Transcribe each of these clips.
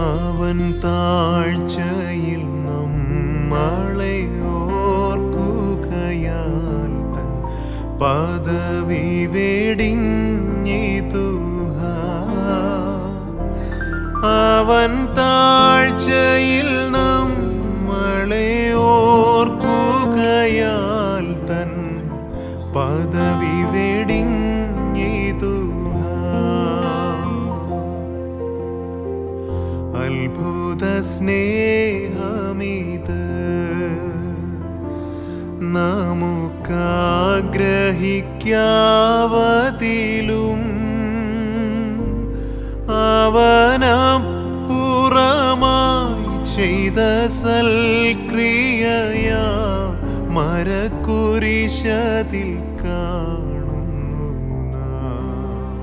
അവൻ താഴ്ചയിൽ നമ്മളെ ഓർക്കുകയാൽ തൻ പദവി വെടിഞ്ഞിതു അവൻ താഴ്ചയിൽ നമ്മളെ ഓർക്കുകയാൽ തൻ പദവി വെടിഞ്ഞിതു അത്ഭുത സ്നേഹമിത് നമുക്കാഗ്രഹിക്കാവതിലും അവനപ്പുറമായി ചെയ്ത സൽക്രിയയാ മരക്കുരിശതിൽ കാണുന്നു നാം.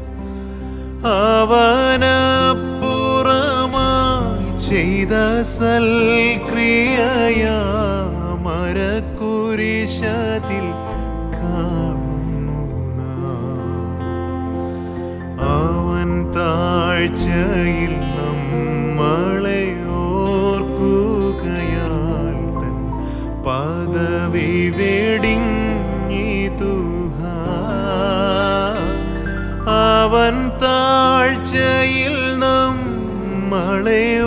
അവനപ്പുറമായി ചെയ്ത സൽക്രിയയാ മരക്കുരിശതിൽ കാണുന്നു നാം. അവൻ താഴ്ചയിൽ നമ്മളെ ഓർക്കുകയാൽ തൻ പദവി വെടിഞ്ഞിതു അവൻ താഴ്ചയിൽ നമ്മളെ